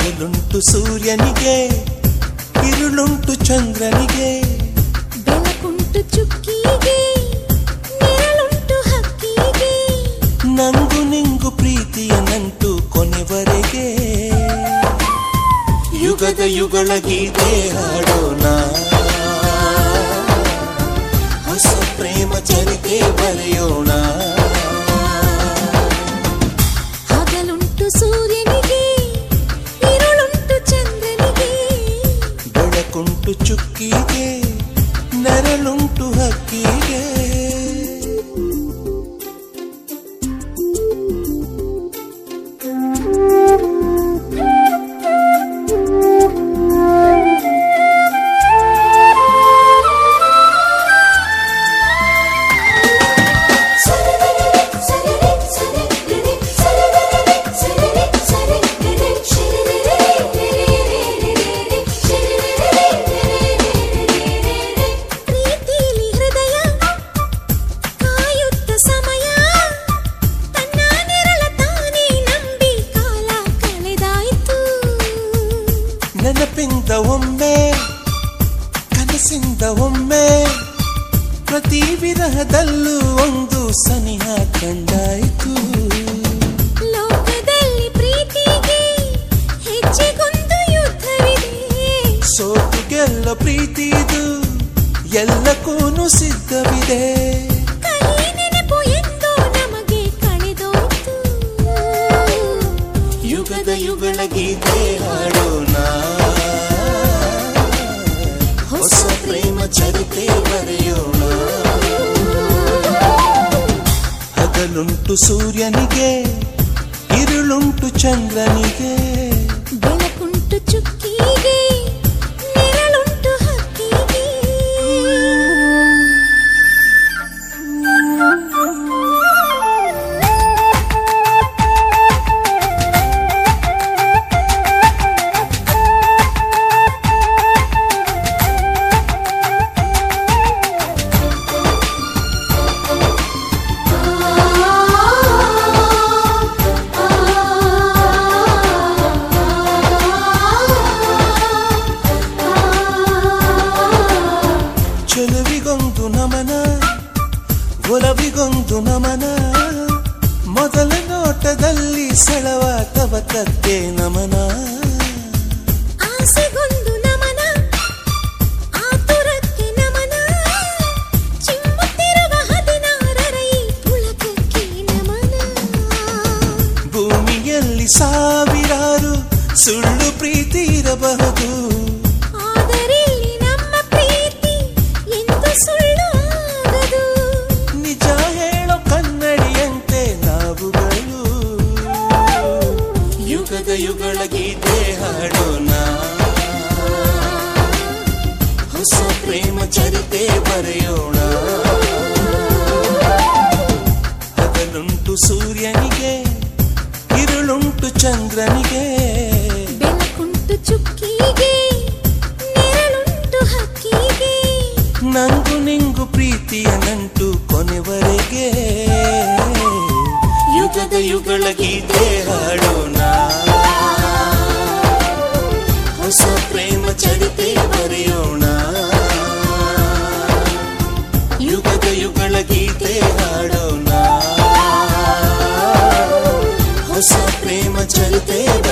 ಹಗಲುಂಟು ಸೂರ್ಯನಿಗೆ ഇരുളുಂಟು ಚಂದ್ರನಿಗೆ ಬೆಳಕುಂಟು ಚುಕ್ಕಿಗೆ ನೆರಳುಂಟು ಹಕ್ಕಿಗೆ ನಂಗು ನಿಂಗು ಪ್ರೀತಿಯ ನಂಟು ಕೊನೆವರೆಗೆ ಯುಗದ ಯುಗಳ ಗೀತೆ ಹಾಡೋಣ ಹೊಸ ಪ್ರೇಮ ಚರಿತೆ ಬರೆಯೋಣ ಹಗಲುಂಟು ಸೂರ್ಯನಿಗೆ ഇരുಳುಂಟು ಚಂದ್ರನಿಗೆ ಬೆಳಕುಂಟು ಚುಕ್ಕಿಗೆ ನೆರಳುಂಟು ಹಕ್ಕಿಗೆ ಪ್ರೀತಿಲಿ ಹೃದಯ ಕಾಯುತ್ತ ಸಮಯ ತನ್ನ ನೆರಳ ತಾನೇ ನಂಬಿ ಕಾಲ ಕಳೆದಾಯಿತು ನೆನಪಿಂದ ಒಮ್ಮೆ ಕನಸಿಂದ ಒಮ್ಮೆ ಪ್ರತಿ ವಿರಹದಲ್ಲೂ ಒಂದು ಸನಿಹ ಕಂಡಾಯಿತು ಲೋಕದಲ್ಲಿ ಪ್ರೀತಿಗೆ ಹೆಚ್ಚಿಗೊಂದು ಯುದ್ಧವಿದೆ ಸೋತು ಗೆಲ್ಲ ಪ್ರೀತಿದು ಎಲ್ಲಕ್ಕೂನು ಸಿದ್ಧವಿದೆ ಕಹಿ ನೆನಪು ಎಂದು ನಮಗೆ ಕಳೆದೋಯ್ತು ಯುಗದ ಯುಗಳ ಗೀತೆ ಹಾಡೋಣ ಹೊಸ ಪ್ರೇಮ ಚರಿತೆ ಬರೆಯೋಣ ಹಗಲುಂಟು ಸೂರ್ಯನಿಗೆ ഇരുಳುಂಟು ಚಂದ್ರನಿಗೆ ಬೆಳಕುಂಟು ಚುಕ್ಕಿಗೆ ನೆರಳುಂಟು ಹಕ್ಕಿಗೆ ಚೆಲುವಿಗೊಂದು ನಮನ ಒಲವಿಗೊಂದು ನಮನ ಮೊದಲ ನೋಟದಲ್ಲಿ ಸೆಳವ ತವಕಕ್ಕೆ ನಮನ ಆಸೆಗೊಂದು ನಮನ ಆತುರಕ್ಕೆ ನಮನ ಚಿಮ್ಮುತ್ತಿರುವ ಹದಿನಾರರ ಈ ಪುಳಕಕ್ಕೆ ನಮನ ಭೂಮಿಯಲ್ಲಿ ಸಾವಿರಾರು ಸುಳ್ಳು ಪ್ರೀತಿ ಇರಬಹುದು ಆದರೆ ಇಲ್ಲಿ ನಮ್ಮ ಪ್ರೀತಿ ಎಂದು ಸುಳ್ಳು ಆಗದು ನಿಜ ಹೇಳೋ ಕನ್ನಡಿಯಂತೆ ನಾವುಗಳು ಯುಗದ ಯುಗಳ ಗೀತೆ ಹಾಡೋಣ ಹೊಸ ಪ್ರೇಮ ಚರಿತೆ ಬರೆಯೋಣ ಹಗಲುಂಟು ಸೂರ್ಯನಿಗೆ ഇരുಳುಂಟು ಚಂದ್ರನಿಗೆ ಬೆಳಕುಂಟು ಚುಕ್ಕಿಗೆ ನೆರಳುಂಟು ಹಕ್ಕಿಗೆ ನಂಗು ನಿಂಗು ಪ್ರೀತಿಯ ನಂಟು ಕೊನೆವರೆಗೆ ಯುಗದ ಯುಗಳ ಗೀತೆ ಹಾಡೋಣ ಹೊಸ ಪ್ರೇಮ ಚರಿತೆ ಬರೆಯೋಣ ಯುಗದ ಯುಗಳ ಗೀತೆ ಹಾಡೋಣ ಹೊಸ ಪ್ರೇಮ ಚರಿತೆ